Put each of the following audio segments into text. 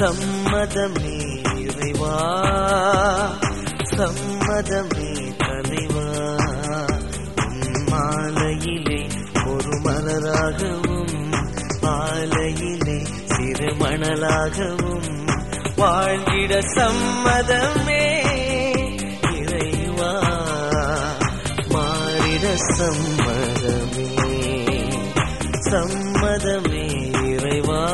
சம்மதமே இறைவா சம்மதமே தலைவா உன் மாலையிலே ஒரு மலராகவும் மாலையிலே சிறு மணலாகவும் வாழ்ந்திட சம்மதமே இறைவா மாறிட சம்மதமே சம்மதமே இறைவா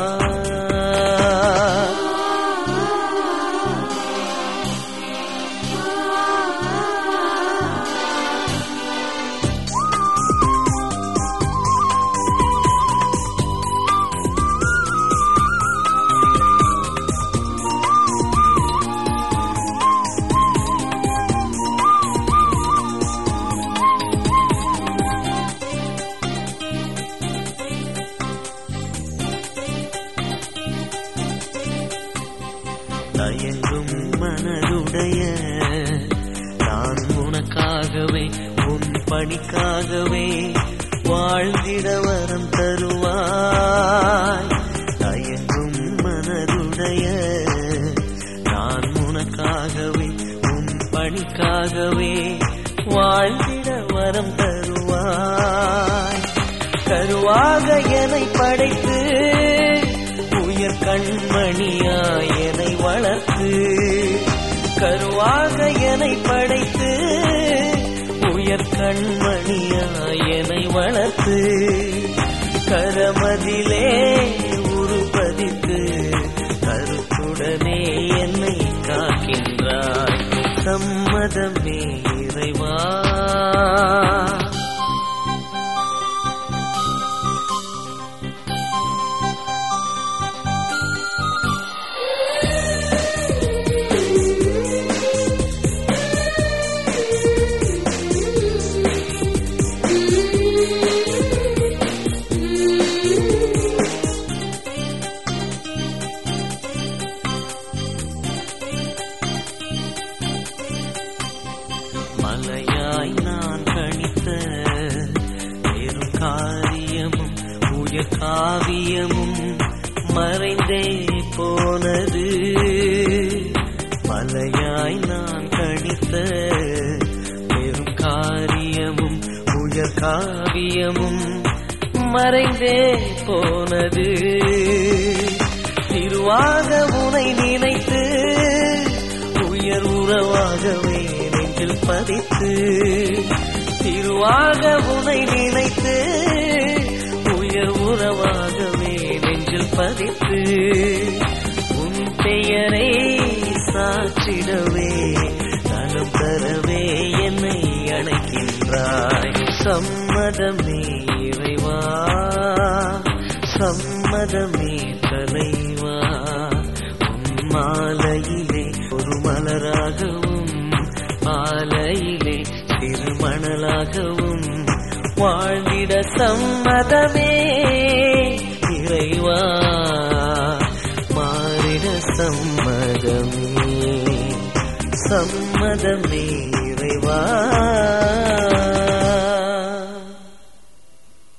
தயங்கும் மனதுடைய நான் உனக்காகவே உன் பணிக்காகவே வாழ்ந்திட வரம் தருவாய் தயங்கும் மனதுடைய நான் உனக்காகவே உன் பணிக்காகவே வாழ்ந்திட வரம் தருவாய் கருவாக என்னை படைத்து உயர் கண்மணியாய் என்னை வளர்த்து கருவாக என்னை படைத்து உயர் கண்மணியாய் என்னை வளர்த்து கரமதிலே உருபதித்து கருத்துடனே என்னை காக்கின்றாய் சம்மதமே இறைவா மலையாய் நான் கணித்த பெரும் காரியமும் உயர் காவியமும் மறைந்தே போனது மலையாய் நான் கணித்த பெரும் காரியமும் உயர் காவியமும் மறைந்தே போனது திருவாக உனை நினைத்து உயர் உறவாகவே நெஞ்சில் பதித்து திருவாக உனை நினைத்து உயர் உறவாகவே நெஞ்சில் பதித்து உன் பெயரை சாற்றிடவே நலம் தரவே என்னை அழைக்கின்றாய் சம்மதமே இறைவா சம்மதமே தலைவா உன் மாலையிலே ஒரு மலராகவும் மாலையிலே சிறு மணலாகவும் வாழ்ந்திட சம்மதமே இறைவா மாறிட சம்மதமே சம்மதமே இறைவா